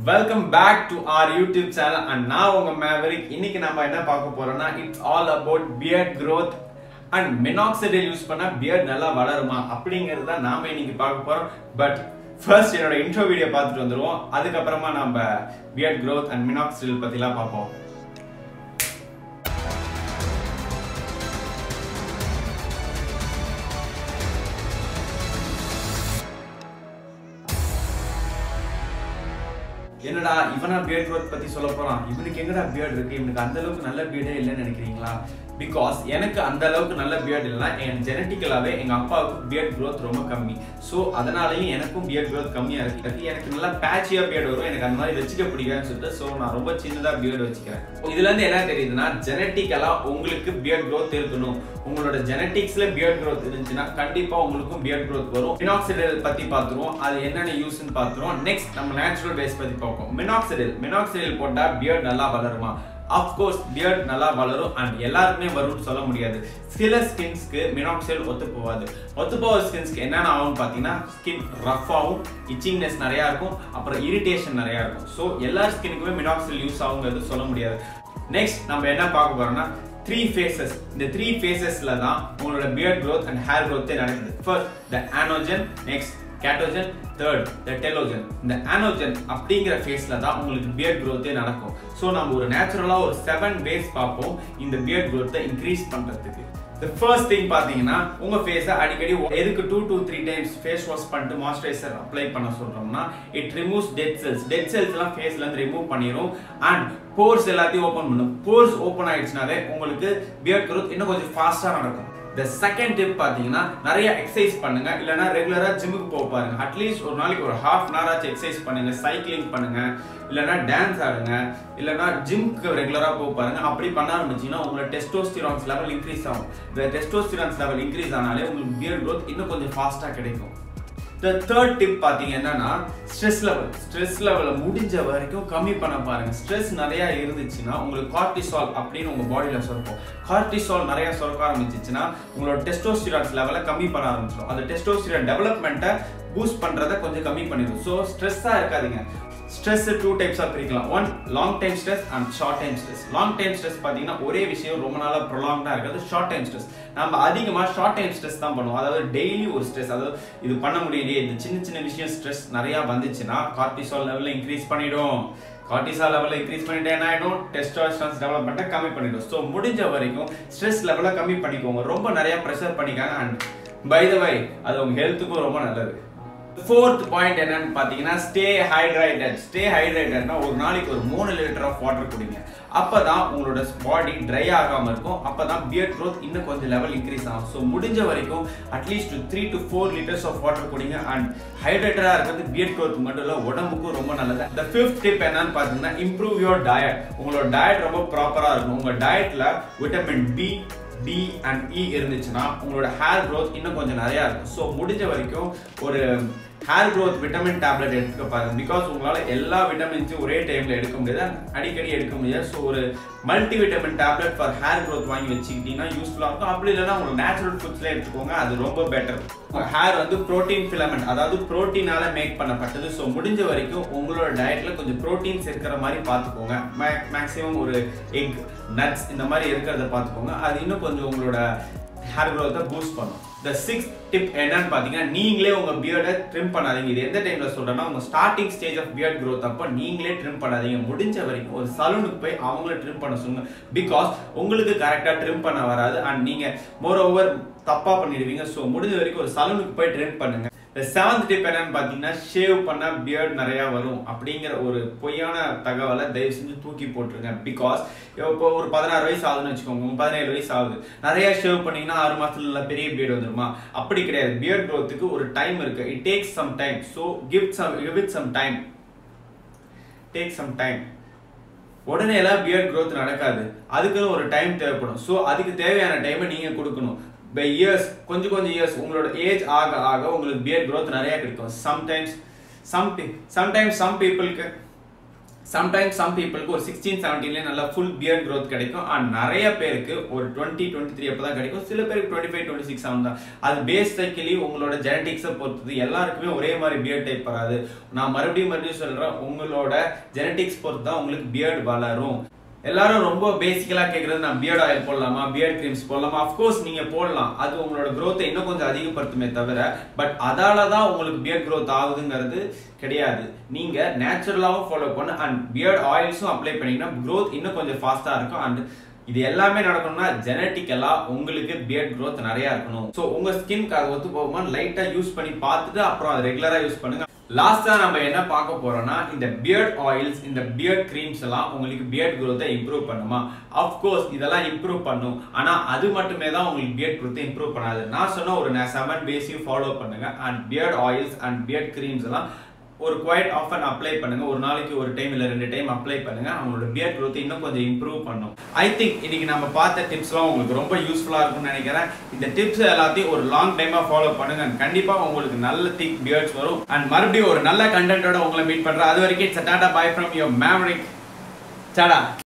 welcome back to our YouTube channel and நான் உங்க Maverick இன்னைக்கு நம்ம என்ன பார்க்க போறோம்னா it's all about beard growth and minoxidil use பண்ணா பியர்ட் நல்லா வளருமா அப்படிங்கிறது தான் நாம இன்னைக்கு பார்க்க போறோம் பட் ஃபர்ஸ்ட் என்னோட இன்ட்ரோ வீடியோ பார்த்துட்டு வந்துருவோம் அதுக்கப்புறமா நம்ம பியர்ட் growth அண்ட் மினாக்சிடைல் பத்திலாம் பார்ப்போம் என்னடா இவனா பியர்ட் growth பத்தி சொல்ல போறான் இவனுக்கு எங்கடா பியர்ட் இருக்கு இவனுக்கு அந்த அளவுக்கு நல்ல பியர்டே இல்லைன்னு நினைக்கிறீங்களா பிகாஸ் எனக்கு அந்த அளவுக்கு நல்ல பியர்ட் இல்லைன்னா என் ஜெனட்டிக்கலாவே எங்க அப்பாவுக்கு பியர்ட் growth ரொம்ப கம்மி ஸோ அதனாலயும் எனக்கும் பியர்ட் growth கம்மியா இருக்கு எனக்கு நல்லா பேச்சியா பியர்ட் வரும் எனக்கு அந்த மாதிரி வச்சுக்க பிடிக்காதுன்னு சொல்லிட்டு ஸோ நான் ரொம்ப சின்னதா பியர்ட் வச்சுக்கிறேன் இதுல இருந்து என்ன தெரியுதுன்னா ஜெனட்டிக்கலா உங்களுக்கு பியர்ட் growth இருக்கணும் உங்களோட ஜெனட்டிக்ஸ்ல பியர்ட் growth இருந்துச்சுன்னா கண்டிப்பா உங்களுக்கும் பியர்ட் growth வரும் மினாக்சிடல் பத்தி பார்த்துருவோம் அது என்னென்ன யூஸ்னு பார்த்துருவோம் நெக்ஸ்ட் நம்ம நேச்சுரல் பேஸ் பத்தி பார்ப்போம் மினாக்சிடல் மினாக்சிடல் போட்டா பியர்ட் நல்லா வளருமா அப்கோர்ஸ் பியர்ட் நல்லா வளரும் அண்ட் எல்லாருக்குமே வரும்னு சொல்ல முடியாது சில ஸ்கின்ஸ்க்கு மினாக்சைல் ஒத்து போகாது ஒத்து போகிற ஸ்கின்ஸ்க்கு என்னென்ன ஆகும்னு பார்த்தீங்கன்னா ஸ்கின் ரஃப்பாகவும் இச்சிங்னஸ் நிறையா இருக்கும் அப்புறம் இரிட்டேஷன் நிறையா இருக்கும் ஸோ எல்லா ஸ்கின்னுக்குமே மினாக்சைல் யூஸ் ஆகுங்கிறது சொல்ல முடியாது நெக்ஸ்ட் நம்ம என்ன பார்க்க போறோம்னா த்ரீ ஃபேசஸ் இந்த த்ரீ ஃபேசஸ்ல தான் உங்களோட beard growth and hair growth நடக்குது first the anagen next catagen third the telogen இந்த ஆனோஜன் அப்படிங்கிற ஃபேஸ்ல தான் உங்களுக்கு பியர்ட் growth நடக்கும் ஸோ நம்ம ஒரு நேச்சுரலா ஒரு செவன் வேஸ் பார்ப்போம் இந்த பியர்ட் growth இன்க்ரீஸ் பண்றதுக்கு the first thing பாத்தீங்கன்னா உங்க ஃபேஸை அடிக்கடி எதுக்கு two to three times face wash பண்ணிட்டு மாய்ஸ்சரைசர் அப்ளை பண்ண சொல்றோம்னா it removes dead cells dead cells எல்லாம் ஃபேஸ்ல இருந்து ரிமூவ் பண்ணிரும் அண்ட் போர்ஸ் எல்லாத்தையும் ஓபன் பண்ணும் போர்ஸ் ஓபன் ஆயிடுச்சுனாவே உங்களுக்கு பியர்ட் growth இன்னும் கொஞ்சம் ஃபாஸ்டா நடக்கும் த செகண்ட் டிப் பார்த்தீங்கன்னா நிறைய எக்ஸசைஸ் பண்ணுங்க இல்லைன்னா ரெகுலரா ஜிம்முக்கு போக பாருங்க அட்லீஸ்ட் ஒரு நாளைக்கு ஒரு ஹாஃப் அன் ஹவர் ஆச்சு எக்ஸசைஸ் பண்ணுங்க சைக்கிளிங் பண்ணுங்க இல்லைன்னா டான்ஸ் ஆடுங்க இல்லைன்னா ஜிம்க்கு ரெகுலரா போக பாருங்க அப்படி பண்ண ஆரம்பிச்சீங்கன்னா உங்களோட டெஸ்டோஸ்டிரான்ஸ் லெவல் இன்க்ரீஸ் ஆகும் இந்த டெஸ்டோஸ்டிரான்ஸ் லெவல் இன்க்ரீஸ் ஆனாலே உங்களுக்கு பியர்ட் growth இன்னும் கொஞ்சம் ஃபாஸ்டா கிடைக்கும் த தேர்ட் டிப் பார்த்தீங்க என்னன்னா ஸ்ட்ரெஸ் லெவல் ஸ்ட்ரெஸ் லெவலை முடிஞ்ச வரைக்கும் கம்மி பண்ண பாருங்க ஸ்ட்ரெஸ் நிறைய இருந்துச்சுன்னா உங்களுக்கு கார்டிசால் அப்படின்னு உங்க பாடியில சுரக்கும் கார்டிசால் நிறைய சுரக்க ஆரம்பிச்சிச்சுன்னா உங்களோட டெஸ்டோஸ்டிரான்ஸ் லெவலை கம்மி பண்ண ஆரம்பிச்சிடும் அந்த டெஸ்டோஸ்டிரான் டெவலப்மெண்ட்டை பூஸ்ட் பண்றதை கொஞ்சம் கம்மி பண்ணிடும் ஸோ ஸ்ட்ரெஸ்ஸாக இருக்காதீங்க ஸ்ட்ரெஸ் டூ டைப்ஸாக பிரிக்கலாம் one long time stress and short time stress long time stress பார்த்தீங்கன்னா ஒரே விஷயம் ரொம்ப நாளாக ப்ரொலாங்டாக இருக்கிறது ஷார்ட் டைம் ஸ்ட்ரெஸ் நம்ம அதிகமாக ஷார்ட் டைம் ஸ்ட்ரெஸ் தான் பண்ணுவோம் அதாவது டெய்லி ஒரு ஸ்ட்ரெஸ் அதாவது இது பண்ண முடியலையே இந்த சின்ன சின்ன விஷயம் ஸ்ட்ரெஸ் நிறையா வந்துச்சுன்னா கார்டிசால் லெவலில் இன்க்ரீஸ் பண்ணிடும் கார்டிசால் லெவலில் இன்க்ரீஸ் பண்ணிட்டு என்ன ஆகிடும் டெஸ்டோஸ்டரான்ஸ் டெவலப்மெண்ட்டை கம்மி பண்ணிடும் ஸோ முடிஞ்ச வரைக்கும் ஸ்ட்ரெஸ் லெவலை கம்மி பண்ணிக்கோங்க ரொம்ப நிறைய ப்ரெஷர் பண்ணிக்காங்க அண்ட் பை த வை அது உங்க ஹெல்த்துக்கும் ரொம்ப நல்லது ஃபோர்த் பாயிண்ட் என்னன்னு பார்த்தீங்கன்னா ஸ்டே ஹைட்ரேட்டட் ஸ்டே ஹைட்ரேட்டட்னா ஒரு நாளைக்கு ஒரு மூணு லிட்டர் ஆஃப் வாட்டர் குடிங்க அப்பதான் உங்களோட பாடி ட்ரை ஆகாம இருக்கும் அப்பதான் பியர்ட் growth இன்னும் கொஞ்சம் லெவல் இன்க்ரீஸ் ஆகும் ஸோ முடிஞ்ச வரைக்கும் at least three to four litres of water குடிங்க அண்ட் ஹைட்ரேட்டடா இருக்கிறது பியர்ட் growth மட்டும் இல்ல உடம்புக்கும் ரொம்ப நல்லது இந்த ஃபிஃப்த் டிப் என்னன்னு பார்த்தீங்கன்னா இம்ப்ரூவ் யோர் டயட் உங்களோட டயட் ரொம்ப ப்ராப்பரா இருக்கும் உங்க டயட்ல vitamin B D and E இருந்துச்சுன்னா உங்களோட ஹேர் growth இன்னும் கொஞ்சம் நிறையா இருக்கும் ஸோ முடிஞ்ச வரைக்கும் ஒரு ஹேர் growth விட்டமின் டேப்லெட் எடுத்துக்க பாருங்க பிகாஸ் உங்களால் எல்லா விட்டமின்ஸும் ஒரே டைமில் எடுக்க முடியாது அடிக்கடி எடுக்க முடியாது ஸோ ஒரு multi vitamin tablet for hair growth வாங்கி வச்சுக்கிட்டீங்கன்னா யூஸ்ஃபுல்லாக இருக்கும் அப்படி இல்லைன்னா உங்களுக்கு நேச்சுரல் ஃபுட்ஸ்ல எடுத்துக்கோங்க அது ரொம்ப பெட்டர் ஹேர் வந்து ப்ரோட்டீன் ஃபிலமெண்ட் அதாவது ப்ரோட்டீனால மேக் பண்ணப்பட்டது ஸோ முடிஞ்ச வரைக்கும் உங்களோட டயட்ல கொஞ்சம் ப்ரோட்டீன்ஸ் இருக்கிற மாதிரி பார்த்துக்கோங்க மேக்ஸிமம் ஒரு எக் நட்ஸ் இந்த மாதிரி இருக்கிறத பார்த்துக்கோங்க அது இன்னும் கொஞ்சம் உங்களோட ஹேர் growth பூஸ்ட் பண்ணும் த சிக்ஸ் டிப் என்னன்னு பார்த்தீங்கன்னா நீங்களே உங்க பியர்டை ட்ரிம் பண்ணாதீங்க இது எந்த டைம்ல சொல்றேன்னா உங்க starting stage of beard growth அப்போ நீங்களே ட்ரிம் பண்ணாதீங்க முடிஞ்ச வரைக்கும் ஒரு சலூனுக்கு போய் அவங்கள ட்ரிம் பண்ண சொல்லுங்க பிகாஸ் உங்களுக்கு கரெக்டாக ட்ரிம் பண்ண வராது அண்ட் நீங்க மோர் ஓவர் தப்பா பண்ணிடுவீங்க ஸோ முடிஞ்ச வரைக்கும் ஒரு சலூனுக்கு போய் ட்ரிம் பண்ணுங்க செவன்த் டிப் என்னன்னு பார்த்தீங்கன்னா ஷேவ் பண்ண பியர்ட் நிறைய வரும் அப்படிங்கிற ஒரு பொய்யான தகவலை தயவு செஞ்சு தூக்கி போட்டுருங்க பிகாஸ் இப்போ ஒரு பதினாறு வயசு ஆகுதுன்னு வச்சுக்கோங்க பதினேழு வயசு ஆகுது நிறைய ஷேவ் பண்ணீங்கன்னா ஆறு மாசத்துல நல்ல பெரிய பியர்ட் வந்துருமா அப்படி கிடையாது பியர்ட் growthக்கு ஒரு டைம் இருக்கு it takes some time so give some give it some time take some time உடனே எல்லாம் பியர்ட் growth நடக்காது அதுக்குன்னு ஒரு டைம் தேவைப்படும் ஸோ அதுக்கு தேவையான டைமை நீங்க கொடுக்கணும் பை இயர்ஸ் கொஞ்சம் கொஞ்சம் இயர்ஸ் உங்களோட ஏஜ் ஆக ஆக உங்களுக்கு பியர்ட் growth நிறைய கிடைக்கும் சம்டைம்ஸ் சம் சம்டைம்ஸ் சம் பீப்புளுக்கு சம்டைம்ஸ் சம் பீப்புளுக்கு ஒரு சிக்ஸ்டீன் செவன்டீன்லேயே நல்லா ஃபுல் பியர்ட் growth கிடைக்கும் அண்ட் நிறைய பேருக்கு ஒரு டுவெண்ட்டி டுவெண்ட்டி த்ரீ அப்போ தான் கிடைக்கும் சில பேருக்கு டுவெண்ட்டி ஃபைவ் டுவெண்ட்டி சிக்ஸ் ஆகும் தான் அது பேசிக்கலி உங்களோட ஜெனட்டிக்ஸை பொறுத்தது எல்லாருக்குமே ஒரே மாதிரி பியர்ட் டைப் வராது நான் மறுபடியும் மறுபடியும் சொல்றேன் உங்களோட ஜெனட்டிக்ஸ் பொறுத்து தான் உங்களுக்கு பியர்ட் வளரும் எல்லாரும் ரொம்ப பேசிக்கலா கேக்குறது நான் பியர்ட் ஆயில் போடலாமா பியர்ட் கிரீம்ஸ் போடலாமா அஃப்கோர்ஸ் நீங்க போடலாம் அது உங்களோட growth இன்னும் கொஞ்சம் அதிகப்படுத்துமே தவிர பட் அதால தான் உங்களுக்கு பியர்ட் growth ஆகுதுங்கிறது கிடையாது நீங்க நேச்சுரலாவும் ஃபாலோ பண்ணு அண்ட் பியர்ட் ஆயில்ஸும் அப்ளை பண்ணீங்கன்னா growth இன்னும் கொஞ்சம் ஃபாஸ்டா இருக்கும் அண்ட் இது எல்லாமே நடக்கணும்னா ஜெனட்டிக்கலா உங்களுக்கு பியர்ட் growth நிறைய இருக்கணும் ஸோ உங்க ஸ்கின்க்கு அது ஒத்து போகுமா லைட்டா யூஸ் பண்ணி பார்த்துட்டு அப்புறம் அதை ரெகுலரா யூஸ் பண்ணுங்க லாஸ்டா நம்ம என்ன பார்க்க போறோம்னா இந்த பியர்ட் ஆயில்ஸ் இந்த பியர்ட் கிரீம்ஸ் எல்லாம் உங்களுக்கு பியர்ட் growth இம்ப்ரூவ் பண்ணுமா அஃப்கோர்ஸ் இதெல்லாம் இம்ப்ரூவ் பண்ணும் ஆனா அது மட்டுமே தான் உங்களுக்கு பியர்ட் growth இம்ப்ரூவ் பண்ணாது நான் சொன்ன ஒரு செவன் பேஸையும் ஃபாலோ பண்ணுங்க and beard oils and beard creams எல்லாம் ஒரு குவைட் ஆஃபன் அப்ளை பண்ணுங்க ஒரு நாளைக்கு ஒரு டைம் இல்ல ரெண்டு டைம் அப்ளை பண்ணுங்க அவங்களோட பியர்ட் growth இன்னும் கொஞ்சம் இம்ப்ரூவ் பண்ணும் ஐ திங்க் இன்னைக்கு நம்ம பார்த்த டிப்ஸ்லாம் உங்களுக்கு ரொம்ப யூஸ்ஃபுல்லா இருக்கும்னு நினைக்கிறேன் இந்த டிப்ஸ் எல்லாத்தையும் ஒரு லாங் டைமா ஃபாலோ பண்ணுங்க And கண்டிப்பா உங்களுக்கு நல்ல திக் பியர்ட்ஸ் வரும் அண்ட் மறுபடியும் ஒரு நல்ல கண்டென்ட்டோட உங்களை மீட் பண்றேன் அது வரைக்கும் tata bye from your Maverick Tata